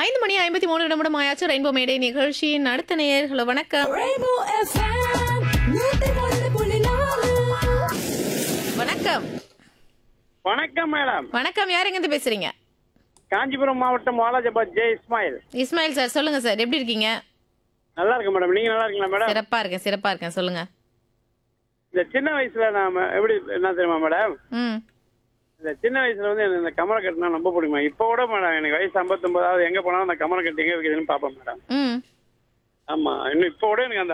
ஐந்து மணி ஐம்பத்தி மூணு நிமிடம் ஆயாச்சு ரெயின்போ மேடை நிகழ்ச்சியின் அடுத்த நேயர் ஹலோ வணக்கம் Rainbow FM, நூத்தி ஒன்று புள்ளி நாலு. வணக்கம் வணக்கம் மேடம் வணக்கம் யார் எங்கேருந்து பேசுறீங்க காஞ்சிபுரம் மாவட்டம் வாலாஜாபாத் ஜே இஸ்மாயில் இஸ்மாயில் சார் சொல்லுங்க சார் எப்படி இருக்கீங்க நல்லா இருக்கு மேடம் நீங்க நல்லா இருக்கீங்களா மேடம் சிறப்பா இருக்கேன் சிறப்பா இருக்கேன் சொல்லுங்க இந்த சின்ன வயசுல நாம எப்படி என்ன தெரியுமா மேடம் ம் இந்த சின்ன வயசுல வந்து எனக்கு இந்த கமலை கட்டுனா ரொம்ப பிடிக்குமா இப்போ கூட மேடம் எனக்கு வயசு ஐம்பத்தொன்பதாவது எங்க போனாலும் அந்த கமலை கட்டு எங்க வைக்கிறதுன்னு பார்ப்பேன் மேடம் ம் ஆமா இன்னும் இப்போ கூட எனக்கு அந்த